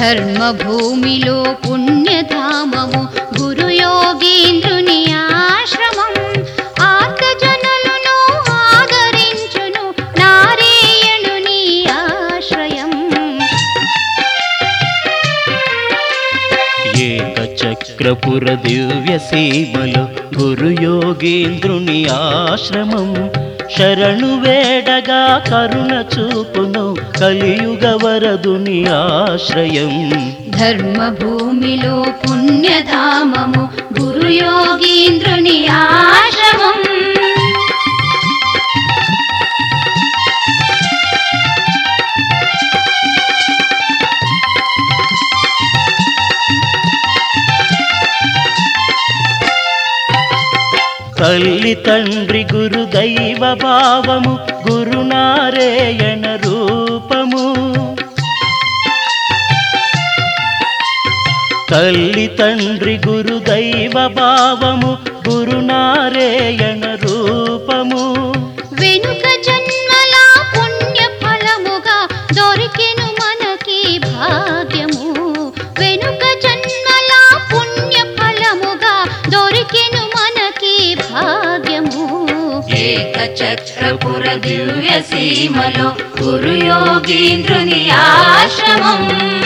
ధర్మభూమిలో పుణ్యధామము గురు యోగీంద్రుని ఆశ్రమం ఆర్తజనులను ఆదరించును నారాయణుని ఆశ్రయం ఏకచక్రపుర దివ్య సీమలో గురు యోగీంద్రుని ఆశ్రమం శరణు వేడగా కరుణ చూపును కలియుగ వరదుని ఆశ్రయం ధర్మభూమిలో పుణ్యధామము గురు యోగీంద్రుని ఆశ్రమం తల్లి తండ్రి గురు దైవ భావము గురునారాయణ రూపము తల్లి తండ్రి గురు దైవ భావము గురునారాయణ రూపము వెనుక జన్మల పుణ్య ఫలముగా దొరికెను మనకి భాగ్యము వెనుక జన్మల పుణ్య ఫలముగా దొరికెను మనకి భాగ్యము ఏకచక్రపుర దివ్య సీమలో గురు యోగీంద్రుని ఆశ్రమం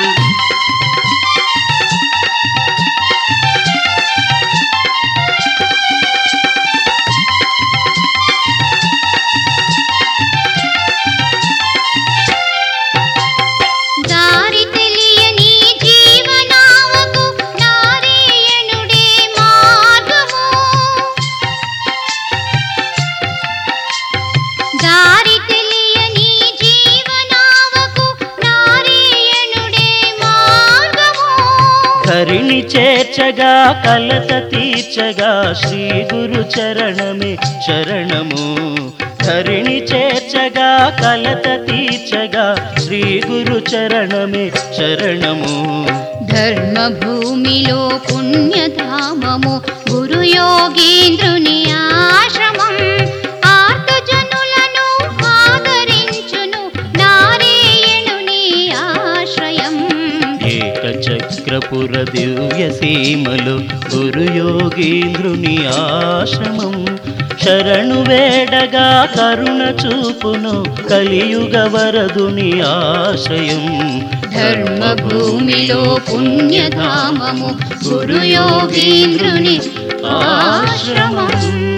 దారి తెలియని జీవనావకు నారాయణుడే మార్గము దారి తెలియని జీవనావకు నారాయణుడే మార్గము ధరిణి చేర్చగా కలత తీర్చగా శ్రీ గురు చరణమే శరణము ధరిణి చేర్చగా కలత తీర్చగా శ్రీ గురు చరణమే శరణము ధర్మభూమిలో పుణ్యధామము గురు యోగీంద్రుని ఆశ్రమం ఆర్తజనులను ఆదరించును నారాయణుని ఆశ్రయం ఏకచక్రపుర దివ్య సీమలు గురు యోగీంద్రుని ఆశ్రమం శరణు వేడగా కరుణ చూపును కలియుగ వరదుని ఆశ్రయం ధర్మభూమిలో పుణ్యధామము గురు యోగీంద్రుని ఆశ్రమం